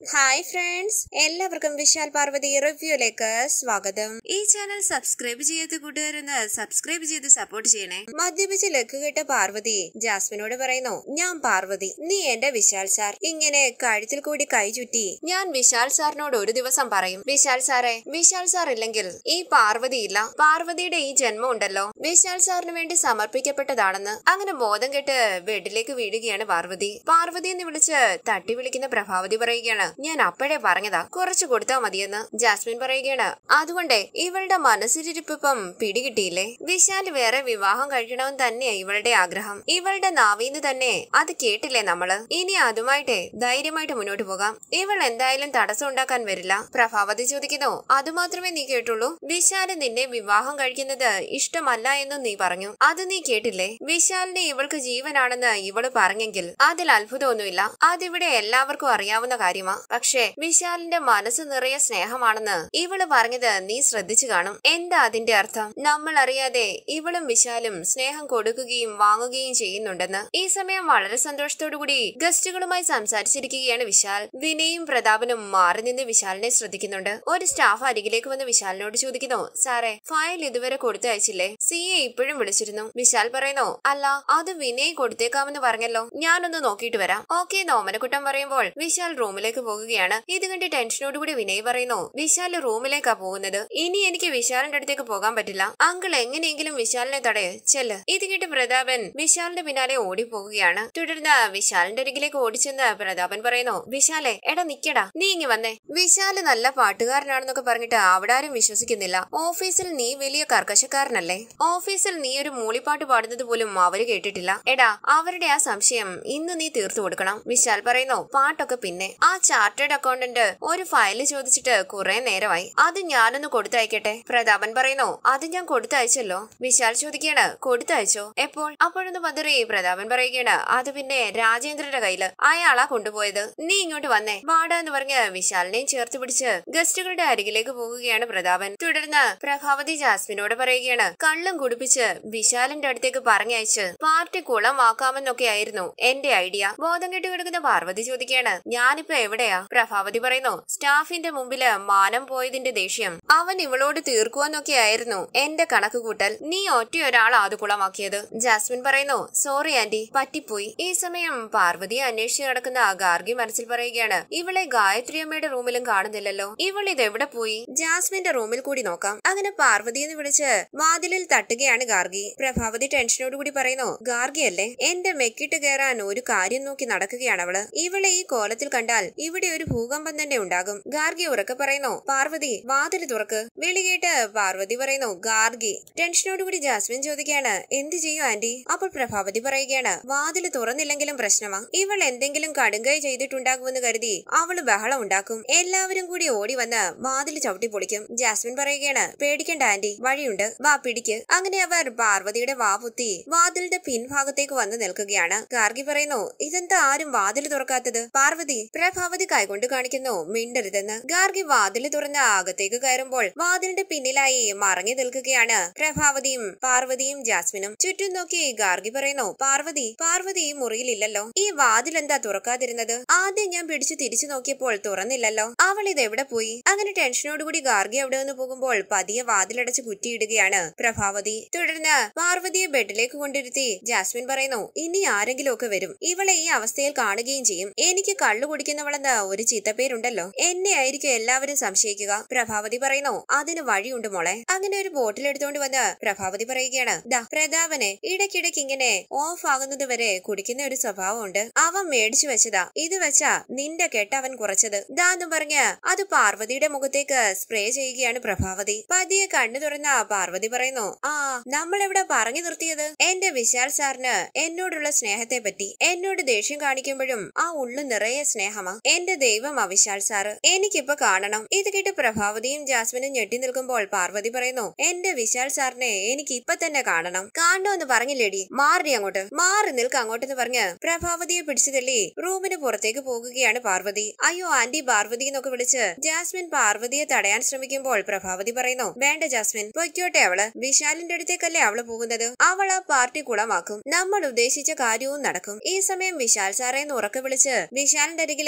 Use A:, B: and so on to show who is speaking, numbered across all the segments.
A: hi friends എല്ലാവർക്കും വിശാൽ പാർവതി റിവ്യൂയിലേക്ക് സ്വാഗതം ഈ ചാനൽ സബ്സ്ക്രൈബ് ചെയ്യാത്ത കൂട്ടുകാരെന്ന് സബ്സ്ക്രൈബ് ചെയ്ത് സപ്പോർട്ട് ചെയ്യണേ മദ്യപിച്ച് ലക്ക് കേട്ട പാർവതി ജാസ്മിനോട് പറയുന്നു ഞാൻ പാർവതി നീ എന്റെ വിശാൽ സാർ ഇങ്ങനെ കഴുത്തിൽ കൂടി കൈ ചുറ്റി ഞാൻ വിശാൽ സാറിനോട് ഒരു ദിവസം പറയും വിശാൽ സാറേ വിശാൽ സാർ ഇല്ലെങ്കിൽ ഈ പാർവതി ഇല്ല പാർവതിയുടെ ഈ ജന്മം ഉണ്ടല്ലോ വിശാൽ സാറിന് വേണ്ടി സമർപ്പിക്കപ്പെട്ടതാണെന്ന് അങ്ങനെ ബോധം കെട്ട് ബെഡിലേക്ക് വീഴുകയാണ് പാർവതി പാർവതി എന്ന് വിളിച്ച് തട്ടി വിളിക്കുന്ന പ്രഭാവതി പറയുകയാണ് ഞാൻ അപ്പോഴേ പറഞ്ഞതാ കുറച്ച് കൊടുത്താ മതിയെന്ന് ജാസ്മിൻ പറയുകയാണ് അതുകൊണ്ടേ ഇവളുടെ മനസ്സിലിരിപ്പിപ്പം പിടികിട്ടിയില്ലേ വിശാൽ വേറെ വിവാഹം കഴിക്കണമെന്ന് തന്നെയാ ഇവളുടെ ആഗ്രഹം ഇവളുടെ നാവീന്ന് തന്നെ അത് കേട്ടില്ലേ നമ്മള് ഇനി അതുമായിട്ടേ ധൈര്യമായിട്ട് മുന്നോട്ട് പോകാം ഇവൾ എന്തായാലും തടസ്സം ഉണ്ടാക്കാൻ വരില്ല പ്രഭാവതി ചോദിക്കുന്നു അതുമാത്രമേ നീ കേട്ടുള്ളൂ വിശാല് നിന്നെ വിവാഹം കഴിക്കുന്നത് ഇഷ്ടമല്ല എന്നും നീ പറഞ്ഞു അത് നീ കേട്ടില്ലേ വിശാലിനെ ഇവൾക്ക് ജീവനാണെന്ന് ഇവള് പറഞ്ഞെങ്കിൽ അതിൽ അത്ഭുതമൊന്നുമില്ല അതിവിടെ എല്ലാവർക്കും അറിയാവുന്ന കാര്യമാ പക്ഷേ വിശാലിന്റെ മനസ്സ് നിറയെ സ്നേഹമാണെന്ന് ഇവള് പറഞ്ഞത് നീ ശ്രദ്ധിച്ചു കാണും എന്താ അതിന്റെ അർത്ഥം നമ്മൾ അറിയാതെ ഇവളും വിശാലും സ്നേഹം കൊടുക്കുകയും വാങ്ങുകയും ചെയ്യുന്നുണ്ടെന്ന് ഈ സമയം വളരെ സന്തോഷത്തോടുകൂടി ഗസ്റ്റുകളുമായി സംസാരിച്ചിരിക്കുകയാണ് വിശാൽ വിനയും പ്രതാപനും മാറി നിന്ന് വിശാലിനെ ശ്രദ്ധിക്കുന്നുണ്ട് ഒരു സ്റ്റാഫ് അരികിലേക്ക് വന്ന് വിശാലിനോട് ചോദിക്കുന്നു സാറേ ഫയൽ ഇതുവരെ കൊടുത്തയച്ചില്ലേ സി എ ഇപ്പോഴും വിളിച്ചിരുന്നു വിശാൽ പറയുന്നു അല്ല അത് വിനയ് കൊടുത്തേക്കാമെന്ന് പറഞ്ഞല്ലോ ഞാനൊന്ന് നോക്കിയിട്ട് വരാം ഓക്കെ നോമനക്കുട്ടം പറയുമ്പോൾ വിശാൽ റൂമിലേക്ക് പോകുകയാണ് ഇത് കണ്ട് ടെൻഷനോടുകൂടി വിനയ് പറയുന്നു വിശാൽ റൂമിലേക്കാ പോകുന്നത് ഇനി എനിക്ക് വിശാലിന്റെ അടുത്തേക്ക് പോകാൻ പറ്റില്ല അങ്കിൾ എങ്ങനെയെങ്കിലും വിശാലിനെ തടയ് ചെല്ല് ഇത് കേട്ട് പ്രതാപൻ വിശാലിന്റെ പിന്നാലെ ഓടിപ്പോകുകയാണ് തുടർന്ന് വിശാലിന്റെ അരികിലേക്ക് ഓടിച്ചെന്ന് പ്രതാപൻ പറയുന്നു വിശാലെ എടാ നിക്കടാ നീ ഇങ്ങി വന്നേ വിശാല് നല്ല പാട്ടുകാരനാണെന്നൊക്കെ പറഞ്ഞിട്ട് അവിടെ ആരും വിശ്വസിക്കുന്നില്ല ഓഫീസിൽ നീ വലിയ കർക്കശക്കാരനല്ലേ ഓഫീസിൽ നീ ഒരു മൂളിപ്പാട്ട് പാടുന്നത് പോലും അവര് കേട്ടിട്ടില്ല എടാ അവരുടെ ആ സംശയം ഇന്ന് നീ തീർത്തു കൊടുക്കണം വിശാൽ പറയുന്നു പാട്ടൊക്കെ പിന്നെ ആ ചാർട്ടേഡ് അക്കൗണ്ടന്റ് ഒരു ഫയല് ചോദിച്ചിട്ട് കുറെ നേരമായി അത് ഞാനൊന്ന് കൊടുത്തയക്കട്ടെ പ്രതാപൻ പറയുന്നു അത് ഞാൻ കൊടുത്തയച്ചല്ലോ വിശാൽ ചോദിക്കുകയാണ് കൊടുത്തയച്ചോ എപ്പോൾ അപ്പോഴൊന്ന് പതറി പ്രതാപൻ പറയുകയാണ് അത് പിന്നെ രാജേന്ദ്രന്റെ കയ്യില് അയാളാ കൊണ്ടുപോയത് നീ ഇങ്ങോട്ട് വന്നേ വാടാ എന്ന് പറഞ്ഞ് വിശാലിനെയും ചേർത്ത് പിടിച്ച് ഗസ്റ്റുകളുടെ അരികിലേക്ക് പോകുകയാണ് പ്രതാപൻ തുടർന്ന് പ്രഭാവതി ജാസ്മിനോട് പറയുകയാണ് കള്ളും കുടിപ്പിച്ച് വിശാലിന്റെ അടുത്തേക്ക് പറഞ്ഞയച്ച് പാർട്ടി കുളമാക്കാമെന്നൊക്കെ ആയിരുന്നു എന്റെ ഐഡിയ ബോധം കെട്ടി കിടക്കുന്ന പാർവതി ചോദിക്കുകയാണ് ഞാനിപ്പോ എവിടെയാ പ്രഭാവതി പറയുന്നു സ്റ്റാഫിന്റെ മുമ്പില് മാനം പോയതിന്റെ ദേഷ്യം അവൻ ഇവളോട് തീർക്കുവെന്നൊക്കെ ആയിരുന്നു എന്റെ കണക്ക് കൂട്ടൽ നീ ഒറ്റ ഒരാൾ അത് കുളമാക്കിയത് ജാസ്മിൻ പറയുന്നു സോറി ആന്റി പറ്റിപ്പോയി ഈ സമയം പാർവതിയെ അന്വേഷിച്ച് നടക്കുന്ന ഗാർഗി മനസ്സിൽ പറയുകയാണ് ഇവളെ ഗായത്രി അമ്മയുടെ റൂമിലും കാണുന്നില്ലല്ലോ ഇവൾ ഇത് എവിടെ പോയി ജാസ്മിന്റെ റൂമിൽ കൂടി നോക്കാം അങ്ങനെ പാർവതി എന്ന് വിളിച്ച് വാതിലിൽ തട്ടുകയാണ് ഗാർഗി പ്രഭാവതി ടെൻഷനോട് കൂടി പറയുന്നു ഗാർഗി അല്ലേ എന്റെ മെക്കിട്ട് കയറാൻ ഒരു കാര്യം നോക്കി നടക്കുകയാണ് അവള് ഇവളെ ഈ കോലത്തിൽ കണ്ടാൽ ഇവിടെ ഒരു ഭൂകമ്പം തന്നെ ഉണ്ടാകും ഗാർഗി ഉറക്കെ പറയുന്നു പാർവതി വാതിൽ തുറക്ക് വിളി കേട്ട് പാർവതി പറയുന്നു ഗാർഗി ടെൻഷനോടുകൂടി ജാസ്മിൻ ചോദിക്കുകയാണ് എന്ത് ചെയ്യും ആന്റി അപ്പോൾ പ്രഭാവതി പറയുകയാണ് വാതിൽ തുറന്നില്ലെങ്കിലും പ്രശ്നമാ ഇവൾ എന്തെങ്കിലും കടുങ്കൈ ചെയ്തിട്ടുണ്ടാകുമെന്ന് കരുതി അവള് ബഹളം ഉണ്ടാക്കും എല്ലാവരും കൂടി ഓടി വന്ന് വാതിൽ ചവിട്ടി പൊളിക്കും ജാസ്മിൻ പറയുകയാണ് പേടിക്കണ്ട ആന്റി വഴിയുണ്ട് വാ പിടിക്ക് അങ്ങനെ അവർ പാർവതിയുടെ വാ പുത്തി വാതിലിന്റെ പിൻഭാഗത്തേക്ക് വന്ന് നിൽക്കുകയാണ് ഗാർഗി പറയുന്നു ഇതെന്താ ആരും വാതിൽ തുറക്കാത്തത് പാർവതി പ്രഭാവതി കൈകൊണ്ട് കാണിക്കുന്നു മിണ്ടരുതെന്ന് ഗാർഗി വാതിൽ തുറന്ന് അകത്തേക്ക് കയറുമ്പോൾ വാതിലിന്റെ പിന്നിലായി മറങ്ങി നിൽക്കുകയാണ് പ്രഭാവതിയും പാർവതിയും ജാസ്മിനും ചുറ്റും നോക്കി ഗാർഗി പറയുന്നു പാർവതി പാർവതി ഈ മുറിയിലില്ലല്ലോ ഈ വാതിൽ എന്താ തുറക്കാതിരുന്നത് ആദ്യം ഞാൻ പിടിച്ചു തിരിച്ചു നോക്കിയപ്പോൾ തുറന്നില്ലല്ലോ അവൾ ഇത് എവിടെ പോയി അങ്ങനെ ടെൻഷനോടുകൂടി ഗാർഗി അവിടെ നിന്ന് പോകുമ്പോൾ പതിയെ വാതിലടച്ച് കുറ്റിയിടുകയാണ് പ്രഭാവതി തുടർന്ന് പാർവതിയെ ബെഡിലേക്ക് കൊണ്ടിരുത്തി ജാസ്മിൻ പറയുന്നു ഇനി ആരെങ്കിലും ഒക്കെ വരും ഇവളെ ഈ അവസ്ഥയിൽ കാണുകയും ചെയ്യും എനിക്ക് കള്ളു കുടിക്കുന്നവളെന്ന് ഒരു ചീത്തപ്പേരുണ്ടല്ലോ എന്നെ ആയിരിക്കും എല്ലാവരും സംശയിക്കുക പ്രഭാവതി പറയുന്നു അതിന് വഴിയുണ്ട് മോളെ അങ്ങനെ ഒരു ബോട്ടിൽ എടുത്തുകൊണ്ട് വന്ന് പ്രഭാവതി പറയുകയാണ് ദാ പ്രതാപനെ ഇടയ്ക്കിടയ്ക്ക് ഇങ്ങനെ ഓഫ് ആകുന്നത് വരെ കുടിക്കുന്ന ഒരു സ്വഭാവമുണ്ട് അവൻ മേടിച്ചു വെച്ചതാ ഇത് വെച്ചാ നിന്റെ കെട്ട് അവൻ കുറച്ചത് ദാന്ന് പറഞ്ഞ് അത് പാർവതിയുടെ മുഖത്തേക്ക് സ്പ്രേ ചെയ്യുകയാണ് പ്രഭാവതി പതിയെ കണ്ണു തുറന്ന പാർവതി പറയുന്നു ആ നമ്മൾ എവിടെ പറഞ്ഞു നിർത്തിയത് എന്റെ വിശാൽ സാറിന് എന്നോടുള്ള സ്നേഹത്തെ പറ്റി എന്നോട് ദേഷ്യം കാണിക്കുമ്പോഴും ആ ഉള്ളു നിറയെ സ്നേഹമാ എന്റെ ദൈവം ആ വിശാൽ സാറ് എനിക്കിപ്പോ കാണണം ഇത് കേട്ട് പ്രഭാവതിയും ജാസ്മിനും ഞെട്ടി നിൽക്കുമ്പോൾ പാർവതി പറയുന്നു എന്റെ വിശാൽ സാറിനെ എനിക്ക് ഇപ്പൊ തന്നെ കാണണം കാണണമെന്ന് പറഞ്ഞില്ലേടി മാറി അങ്ങോട്ട് മാറി നിൽക്ക് അങ്ങോട്ടെന്ന് പറഞ്ഞ് പ്രഭാവതിയെ പിടിച്ചു തള്ളി റൂമിന് പുറത്തേക്ക് പോകുകയാണ് പാർവതി അയ്യോ ആന്റി പാർവതി എന്നൊക്കെ വിളിച്ച് ജാസ്മിൻ പാർവതിയെ തടയാൻ ശ്രമിക്കുമ്പോൾ പ്രഭാവതി പറയുന്നു വേണ്ട ജാസ്മിൻ പൊയ്ക്കോട്ടെ അവള് വിശാലിന്റെ അടുത്തേക്കല്ലേ അവള് പോകുന്നത് അവൾ ആ പാർട്ടി കുളമാക്കും നമ്മൾ ഉദ്ദേശിച്ച കാര്യവും നടക്കും ഈ സമയം വിശാൽ സാറെ എന്ന് ഉറക്കെ വിളിച്ച് വിശാലിന്റെ അരികിലേക്ക് പോകുക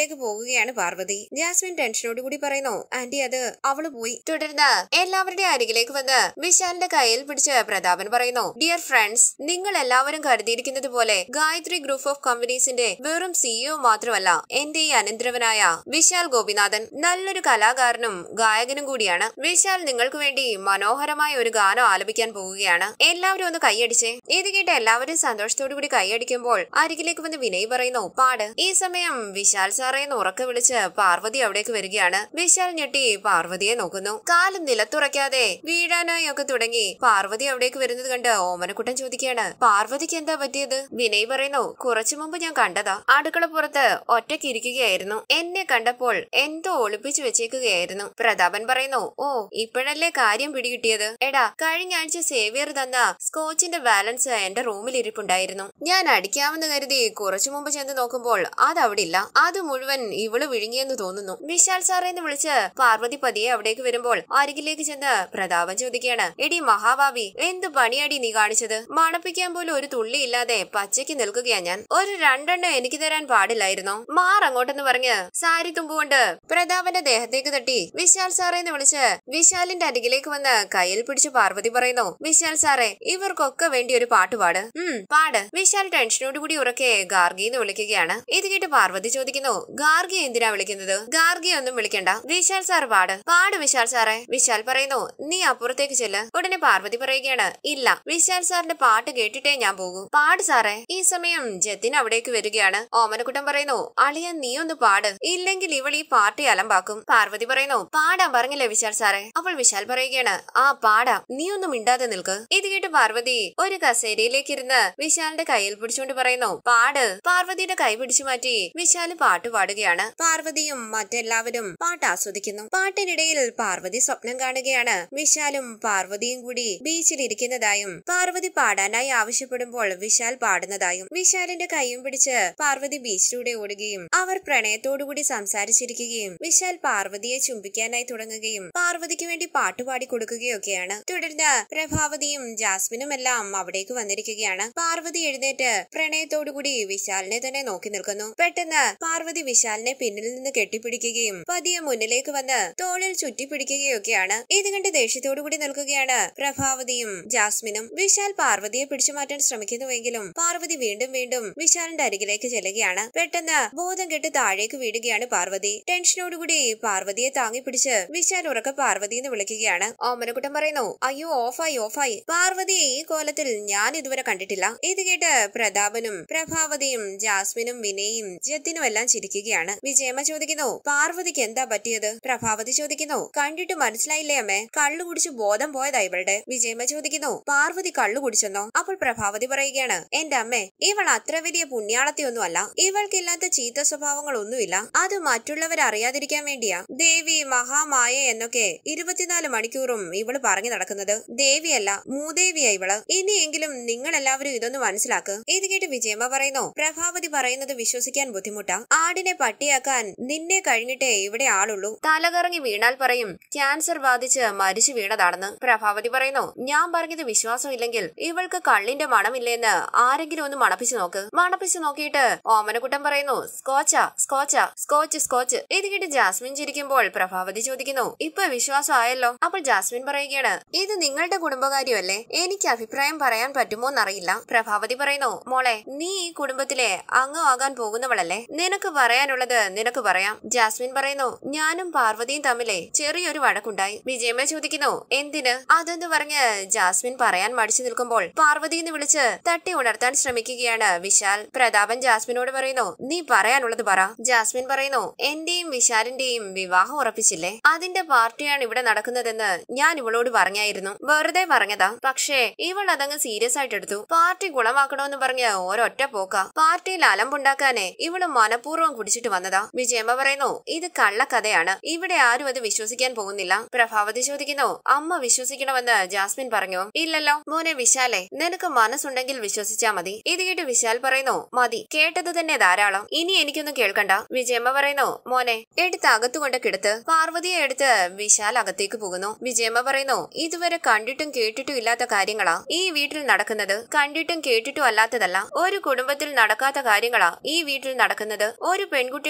A: പോകുകയാണ് പാർവതി ജാസ്മിൻ ടെൻഷനോട് കൂടി പറയുന്നു ആന്റി അത് അവള് പോയി തുടർന്ന് എല്ലാവരുടെയും അരികിലേക്ക് വന്ന് വിശാലിന്റെ കയ്യിൽ പിടിച്ച് പ്രതാപൻ പറയുന്നു ഡിയർ ഫ്രണ്ട്സ് നിങ്ങൾ എല്ലാവരും കരുതിയിരിക്കുന്നത് പോലെ ഗായത്രി ഗ്രൂപ്പ് ഓഫ് കമ്പനീസിന്റെ വെറും സിഇഒ മാത്രമല്ല എന്റെ ഈ അനന്തരവനായ വിശാൽ ഗോപിനാഥൻ നല്ലൊരു കലാകാരനും ഗായകനും കൂടിയാണ് വിശാൽ നിങ്ങൾക്ക് വേണ്ടി മനോഹരമായ ഒരു ഗാനം ആലപിക്കാൻ പോവുകയാണ് എല്ലാവരും ഒന്ന് കൈയടിച്ചേ ഇത് കേട്ട് എല്ലാവരും സന്തോഷത്തോടു കൂടി കൈയടിക്കുമ്പോൾ അരികിലേക്ക് വന്ന് വിനയ് പറയുന്നു പാട് ഈ സമയം വിശാൽ സാറേ എന്ന് ഉറക്കെ വിളിച്ച് പാർവതി അവിടേക്ക് വരികയാണ് വിശാൽ ഞെട്ടി പാർവതിയെ നോക്കുന്നു കാലും നിലത്തുറയ്ക്കാതെ വീഴാനായി ഒക്കെ തുടങ്ങി പാർവതി അവിടേക്ക് വരുന്നത് കണ്ട് ഓമനക്കുട്ടൻ ചോദിക്കുകയാണ് പാർവതിക്ക് എന്താ പറ്റിയത് വിനയ് പറയുന്നു കുറച്ചു മുമ്പ് ഞാൻ കണ്ടതാ അടുക്കളപ്പുറത്ത് ഒറ്റയ്ക്ക് ഇരിക്കുകയായിരുന്നു എന്നെ കണ്ടപ്പോൾ എന്തോ ഒളിപ്പിച്ചു വെച്ചേക്കുകയായിരുന്നു പ്രതാപൻ പറയുന്നു ഓ ഇപ്പോഴല്ലേ കാര്യം പിടികിട്ടിയത് എടാ കഴിഞ്ഞ ആഴ്ച സേവിയർ തന്ന സ്കോച്ചിന്റെ ബാലൻസ് എന്റെ റൂമിൽ ഇരിപ്പുണ്ടായിരുന്നു ഞാൻ അടിക്കാമെന്ന് കരുതി കുറച്ചു മുമ്പ് ചെന്ന് നോക്കുമ്പോൾ അത് അവിടെ ഇല്ല അത് മുഴുവൻ ഇവള് വിഴുങ്ങിയെന്ന് തോന്നുന്നു വിശാൽ സാറേ എന്ന് വിളിച്ച് പാർവതി പതിയെ അവിടേക്ക് വരുമ്പോൾ അരികിലേക്ക് ചെന്ന് പ്രതാപൻ ചോദിക്കുകയാണ് എടി മഹാഭാവി എന്ത് പണിയാടി നീ കാണിച്ചത് മണപ്പിക്കാൻ പോലും ഒരു തുള്ളി ഇല്ലാതെ പച്ചയ്ക്ക് നിൽക്കുകയാ ഞാൻ ഒരു രണ്ടെണ്ണം എനിക്ക് തരാൻ പാടില്ലായിരുന്നോ മാർ അങ്ങോട്ടെന്ന് പറഞ്ഞ് സാരി തുമ്പുകൊണ്ട് പ്രതാപന്റെ ദേഹത്തേക്ക് തട്ടി വിശാൽ സാറേ എന്ന് വിളിച്ച് വിശാലിന്റെ അരികിലേക്ക് വന്ന് കയ്യിൽ പിടിച്ച് പാർവതി പറയുന്നു വിശാൽ സാറേ ഇവർക്കൊക്കെ വേണ്ടി ഒരു പാട്ട് പാട് ഉം പാട് വിശാൽ ടെൻഷനോട് കൂടി ഉറക്കെ ഗാർഗി എന്ന് വിളിക്കുകയാണ് ഇത് കേട്ട് പാർവതി ചോദിക്കുന്നു ഗാർഗി എന്തിനാ വിളിക്കുന്നത് ഗാർഗി ഒന്നും വിളിക്കണ്ട വിശാൽ സാർ പാട് പാട് വിശാൽ സാറേ വിശാൽ പറയുന്നു നീ അപ്പുറത്തേക്ക് ചെല്ല് ഉടനെ പാർവതി പറയുകയാണ് ഇല്ല വിശാൽ സാറിന്റെ പാട്ട് കേട്ടിട്ടേ ഞാൻ പോകൂ പാട് സാറേ ഈ സമയം ജത്തിൻ അവിടേക്ക് വരികയാണ് ഓമനക്കുട്ടൻ പറയുന്നു അളിയൻ നീ ഒന്ന് പാട് ഇല്ലെങ്കിൽ ഇവൾ ഈ പാർട്ടി അലമ്പാക്കും പാർവതി പറയുന്നു പാടാൻ പറഞ്ഞില്ലേ വിശാൽ സാറേ അപ്പോൾ വിശാൽ പറയുകയാണ് ആ പാടാം നീ ഒന്നും മിണ്ടാതെ നിൽക്ക് ഇത് കേട്ട് പാർവതി ഒരു കസേരയിലേക്ക് ഇരുന്ന് വിശാലിന്റെ കയ്യിൽ പിടിച്ചുകൊണ്ട് പറയുന്നു പാട് പാർവതിയുടെ കൈ പിടിച്ചു മാറ്റി വിശാല് പാട്ട് പാടുകയാണ് പാർവതിയും മറ്റെല്ലാവരും പാട്ട് ആസ്വദിക്കുന്നു പാട്ടിനിടയിൽ പാർവതി സ്വപ്നം കാണുകയാണ് വിശാലും പാർവതിയും കൂടി ബീച്ചിൽ ഇരിക്കുന്നതായും പാർവതി പാടാനായി ആവശ്യപ്പെടുമ്പോൾ വിശാൽ പാടുന്നതായും വിശാലിന്റെ കൈയും പിടിച്ച് പാർവതി ബീച്ചിലൂടെ ഓടുകയും അവർ പ്രണയത്തോടുകൂടി സംസാരിച്ചിരിക്കുകയും വിശാൽ പാർവതിയെ ചുംബിക്കാനായി തുടങ്ങുകയും പാർവതിക്ക് വേണ്ടി പാട്ടുപാടി കൊടുക്കുകയൊക്കെയാണ് തുടർന്ന് പ്രഭാവതിയും ജാസ്മിനും എല്ലാം അവിടേക്ക് വന്നിരിക്കുകയാണ് പാർവതി എഴുന്നേറ്റ് പ്രണയത്തോടുകൂടി വിശാലിനെ തന്നെ നോക്കി നിൽക്കുന്നു പെട്ടെന്ന് പാർവതി വിശാലിനെ പിന്നിൽ നിന്ന് കെട്ടിപ്പിടിക്കുകയും പതിയെ മുന്നിലേക്ക് വന്ന് തോളിൽ ചുറ്റിപ്പിടിക്കുകയൊക്കെയാണ് ഇത് കണ്ട് ദേഷ്യത്തോടുകൂടി നിൽക്കുകയാണ് പ്രഭാവതിയും ജാസ്മിനും വിശാൽ പാർവതിയെ പിടിച്ചു മാറ്റാൻ ശ്രമിക്കുന്നുവെങ്കിലും പാർവതി വീണ്ടും വീണ്ടും വിശാലിന്റെ അരികിലേക്ക് ചെല്ലുകയാണ് പെട്ടെന്ന് ബോധം കെട്ട് താഴേക്ക് വീഴുകയാണ് പാർവതി ടെൻഷനോടുകൂടി പാർവതിയെ താങ്ങി പിടിച്ച് വിശാൽ ഉറക്കെ പാർവതി എന്ന് വിളിക്കുകയാണ് ഓമനക്കുട്ടൻ പറയുന്നു അയ്യോ ഓഫായി ഓഫായി പാർവതിയെ ഈ കോലത്തിൽ ഞാൻ ഇതുവരെ കണ്ടിട്ടില്ല ഇത് കേട്ട് പ്രതാപനും പ്രഭാവതിയും ജാസ്മിനും വിനയും ജത്തിനും എല്ലാം ചിരിക്കുകയാണ് വിജയമ്മ ചോദിക്കുന്നു പാർവതിക്ക് എന്താ പറ്റിയത് പ്രഭാവതി ചോദിക്കുന്നു കണ്ടിട്ട് മനസ്സിലായില്ലേ അമ്മേ കള്ളു കുടിച്ച് ബോധം പോയതാ ഇവളുടെ വിജയമ്മ ചോദിക്കുന്നു പാർവതി കള്ളു കുടിച്ചെന്നോ അപ്പോൾ പ്രഭാവതി പറയുകയാണ് എന്റെ അമ്മേ ഇവൾ അത്ര വലിയ പുണ്യാളത്തിയൊന്നുമല്ല ഇവൾക്കില്ലാത്ത ചീത്ത സ്വഭാവങ്ങളൊന്നുമില്ല അത് മറ്റുള്ളവർ അറിയാതിരിക്കാൻ വേണ്ടിയാ ദേവി മഹാമായ എന്നൊക്കെ ഇരുപത്തിനാല് മണിക്കൂറും ഇവള് പറഞ്ഞു നടക്കുന്നത് ദേവിയല്ല മൂദേവിയാ ഇവള് ഇനിയെങ്കിലും നിങ്ങൾ എല്ലാവരും ഇതൊന്ന് മനസ്സിലാക്ക് ഇത് കേട്ട് വിജയമ്മ പറയുന്നു പ്രഭാവതി പറയുന്നത് വിശ്വസിക്കാൻ ബുദ്ധിമുട്ടാ ആടിനെ പട്ടിയാക്കാൻ നിന്നെ കഴിഞ്ഞിട്ടേ ഇവിടെ ആളുള്ളൂ തലകറങ്ങി വീണാൽ പറയും ക്യാൻസർ ബാധിച്ച് മരിച്ചു വീണതാണെന്ന് പ്രഭാവതി പറയുന്നു ഞാൻ പറഞ്ഞത് വിശ്വാസമില്ലെങ്കിൽ ഇവൾക്ക് കള്ളിന്റെ മണമില്ലെന്ന് ആരെങ്കിലും ഒന്ന് മണപ്പിച്ചു നോക്ക് മണപ്പിച്ചു നോക്കിയിട്ട് ഓമനക്കുട്ടൻ പറയുന്നു സ്കോച്ചാ സ്കോച്ചാ സ്കോച്ച് സ്കോച്ച് ഇത് കേട്ട് ജാസ്മിൻ ചിരിക്കുമ്പോൾ പ്രഭാവതി ചോദിക്കുന്നു ഇപ്പൊ വിശ്വാസമായല്ലോ അപ്പോൾ ജാസ്മിൻ പറയുകയാണ് ഇത് നിങ്ങളുടെ കുടുംബകാര്യമല്ലേ എനിക്ക് അഭിപ്രായം പറയാൻ പറ്റുമോ എന്നറിയില്ല പ്രഭാവതി പറയുന്നു മോളെ നീ ഈ കുടുംബത്തിലെ അംഗമാകാൻ പോകുന്നവളല്ലേ നിനക്ക് പറയാനുള്ളത് നിനക്ക് പറയാം ജാസ്മിൻ പറയുന്നു ഞാനും പാർവതിയും തമ്മിലെ ചെറിയൊരു വഴക്കുണ്ടായി വിജയമ്മ ചോദിക്കുന്നു എന്തിന് അതെന്ന് പറഞ്ഞ് ജാസ്മിൻ പറയാൻ മടിച്ചു നിൽക്കുമ്പോൾ പാർവതി എന്ന് വിളിച്ച് തട്ടി ഉണർത്താൻ ശ്രമിക്കുകയാണ് വിശാൽ പ്രതാപൻ ജാസ്മിനോട് പറയുന്നു നീ പറയാനുള്ളത് പറ ജാസ്മിൻ പറയുന്നു എന്റെയും വിശാലിന്റെയും വിവാഹം ഉറപ്പിച്ചില്ലേ അതിന്റെ പാർട്ടിയാണ് ഇവിടെ നടക്കുന്നതെന്ന് ഞാൻ ഇവളോട് പറഞ്ഞായിരുന്നു വെറുതെ പറഞ്ഞതാ പക്ഷേ ഇവൾ അതങ്ങ് സീരിയസ് ആയിട്ട് എടുത്തു പാർട്ടി ഗുണമാക്കണമെന്ന് പറഞ്ഞ് ഒരൊറ്റ പോക്ക പാർട്ടിയിൽ അലമ്പുണ്ടാക്കാനേ ഇവള് മനഃപൂർവ്വം കുടിച്ചിട്ട് വന്നതാ വിജയമ്മ പറയുന്നു ഇത് കള്ളക്കഥയാണ് ഇവിടെ ആരും അത് വിശ്വസിക്കാൻ പോകുന്നില്ല പ്രഭാവതി ചോദിക്കുന്നു അമ്മ വിശ്വസിക്കണമെന്ന് ജാസ്മിൻ പറഞ്ഞു ഇല്ലല്ലോ മോനെ വിശാലെ നിനക്ക് മനസ്സുണ്ടെങ്കിൽ വിശ്വസിച്ചാ മതി ഇത് കേട്ട് വിശാൽ പറയുന്നു മതി കേട്ടത് തന്നെ ധാരാളം ഇനി എനിക്കൊന്നും കേൾക്കണ്ട വിജയമ്മ പറയുന്നു മോനെ എടുത്ത് അകത്തുകൊണ്ട് കിടത്ത് പാർവതിയെ എടുത്ത് വിശാൽ അകത്തേക്ക് പോകുന്നു വിജയമ്മ പറയുന്നു ഇതുവരെ കണ്ടിട്ടും കേട്ടിട്ടും ഇല്ലാത്ത കാര്യങ്ങളാ ഈ വീട്ടിൽ നടക്കുന്നത് കണ്ടിട്ടും കേട്ടിട്ടും അല്ലാത്തതല്ല ഒരു കുടുംബത്തിൽ നടക്കാത്ത കാര്യങ്ങളാ ഈ വീട്ടിൽ നടക്കുന്നത് ഒരു പെൺകുട്ടിയുടെ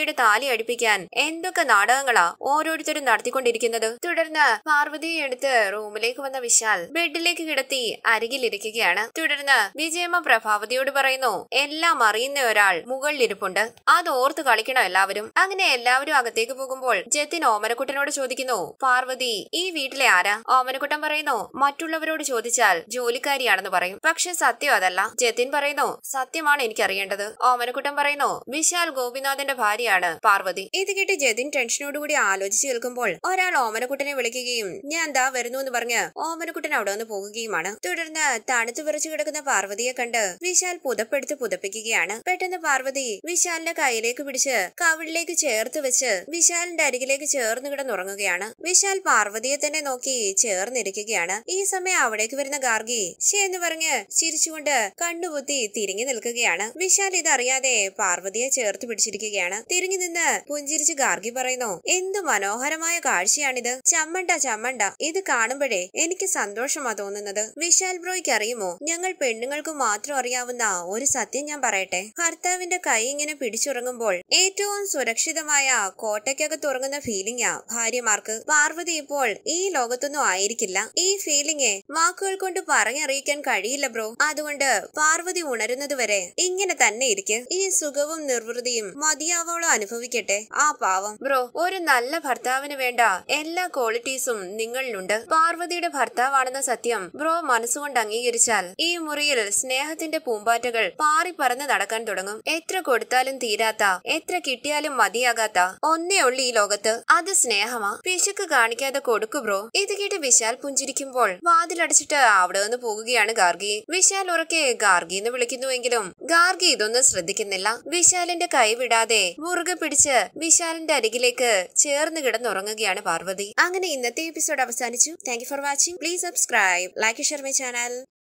A: പാർവതിയുടെ താലി അടിപ്പിക്കാൻ എന്തൊക്കെ നാടകങ്ങളാ ഓരോരുത്തരും നടത്തിക്കൊണ്ടിരിക്കുന്നത് തുടർന്ന് പാർവതിയെ എടുത്ത് റൂമിലേക്ക് വന്ന വിശാൽ ബെഡിലേക്ക് കിടത്തി അരികിലിരിക്കുകയാണ് തുടർന്ന് വിജയമ്മ പ്രഭാവതിയോട് പറയുന്നു എല്ലാം അറിയുന്ന ഒരാൾ മുകളിലിരിപ്പുണ്ട് അത് ഓർത്ത് കളിക്കണം എല്ലാവരും അങ്ങനെ എല്ലാവരും അകത്തേക്ക് പോകുമ്പോൾ ജത്തിൻ ഓമനക്കുട്ടനോട് ചോദിക്കുന്നു പാർവതി ഈ വീട്ടിലെ ആരാ ഓമനക്കുട്ടൻ പറയുന്നു മറ്റുള്ളവരോട് ചോദിച്ചാൽ ജോലിക്കാരിയാണെന്ന് പറയും പക്ഷെ സത്യം അതല്ല ജത്തിൻ പറയുന്നു സത്യമാണ് എനിക്കറിയേണ്ടത് ഓമനക്കുട്ടൻ പറയുന്നു വിശാൽ ഗോപിനാഥന്റെ ഭാര്യയാണ് പാർവതി ഇത് കേട്ട് ജതിൻ ടെൻഷനോടുകൂടി ആലോചിച്ച് കേൾക്കുമ്പോൾ ഒരാൾ ഓമനക്കുട്ടനെ വിളിക്കുകയും ഞാൻ ദാ വരുന്നു എന്ന് പറഞ്ഞ് ഓമനക്കുട്ടൻ അവിടെ നിന്ന് പോകുകയുമാണ് തുടർന്ന് തണുത്തു വിറച്ചു കിടക്കുന്ന പാർവതിയെ കണ്ട് വിശാൽ പുതപ്പെടുത്ത് പുതപ്പിക്കുകയാണ് പെട്ടെന്ന് പാർവതി വിശാലിന്റെ കയ്യിലേക്ക് പിടിച്ച് കവിളിലേക്ക് ചേർത്ത് വെച്ച് വിശാലിന്റെ അരികിലേക്ക് ചേർന്ന് കിടന്നുറങ്ങുകയാണ് വിശാൽ പാർവതിയെ തന്നെ നോക്കി ചേർന്നിരിക്കുകയാണ് ഈ സമയം അവിടേക്ക് വരുന്ന ഗാർഗി ശേ എന്ന് പറഞ്ഞ് ചിരിച്ചുകൊണ്ട് കണ്ണുപൊത്തി തിരിഞ്ഞു നിൽക്കുകയാണ് വിശാൽ ഇതറിയാതെ പാർവതിയെ ചേർത്ത് പിടിച്ചിരിക്കുകയാണ് തിരിഞ്ഞു നിന്ന് പുഞ്ചിരിച്ച് ഗാർഗി പറയുന്നു എന്തു മനോഹരമായ കാഴ്ചയാണിത് ചമ്മണ്ട ചമ്മണ്ട ഇത് കാണുമ്പോഴേ എനിക്ക് സന്തോഷമാ തോന്നുന്നത് വിശാൽ ബ്രോയ്ക്ക് അറിയുമോ ഞങ്ങൾ പെണ്ണുങ്ങൾക്ക് മാത്രം അറിയാവുന്ന ഒരു സത്യം ഞാൻ പറയട്ടെ ഭർത്താവിന്റെ കൈ ഇങ്ങനെ പിടിച്ചുറങ്ങുമ്പോൾ ഏറ്റവും സുരക്ഷിതമായ കോട്ടയ്ക്കകത്ത് ഉറങ്ങുന്ന ഫീലിംഗാ ഭാര്യമാർക്ക് പാർവതി ഇപ്പോൾ ഈ ലോകത്തൊന്നും ആയിരിക്കില്ല ഈ ഫീലിംഗ് വാക്കുകൾ കൊണ്ട് പറഞ്ഞറിയിക്കാൻ കഴിയില്ല ബ്രോ അതുകൊണ്ട് പാർവതി ഉണരുന്നത് വരെ ഇങ്ങനെ തന്നെ ഇരിക്ക് ഈ സുഖവും നിർവൃതിയും മതിയാവോളം അനുഭവിക്കട്ടെ ആ പാവം ബ്രോ ഒരു നല്ല ഭർത്താവിന് വേണ്ട എല്ലാ ക്വാളിറ്റീസും നിങ്ങളിലുണ്ട് പാർവതിയുടെ ഭർത്താവാണെന്ന സത്യം ബ്രോ മനസ്സുകൊണ്ട് അംഗീകരിച്ചാൽ ഈ മുറിയിൽ സ്നേഹത്തിന്റെ പൂമ്പാറ്റകൾ പാറി പറന്ന് നടക്കാൻ തുടങ്ങും എത്ര കൊടുത്താലും തീരാത്ത എത്ര കിട്ടിയാലും മതിയാകാത്ത ഒന്നേ ഉള്ളു ഈ ലോകത്ത് അത് സ്നേഹമാ പിശുക്ക് കാണിക്കാതെ കൊടുക്കു ബ്രോ ഇത് കേട്ട് വിശാൽ പുഞ്ചിരിക്കുമ്പോൾ വാതിലടച്ചിട്ട് അവിടെ നിന്ന് പോകുകയാണ് ഗാർഗി വിശാൽ ഉറക്കെ ഗാർഗി എന്ന് വിളിക്കുന്നുവെങ്കിലും ഗാർഗി ഇതൊന്നും ശ്രദ്ധിക്കുന്നില്ല വിശാലിന്റെ കൈ വിടാതെ മുറുകെ പിടിച്ച് വിശാലിന്റെ അരികിലേക്ക് ചേർന്ന് കിടന്നുറങ്ങുകയാണ് പാർവതി അങ്ങനെ ഇന്നത്തെ എപ്പിസോഡ് അവസാനിച്ചു thank you for watching please subscribe like share my channel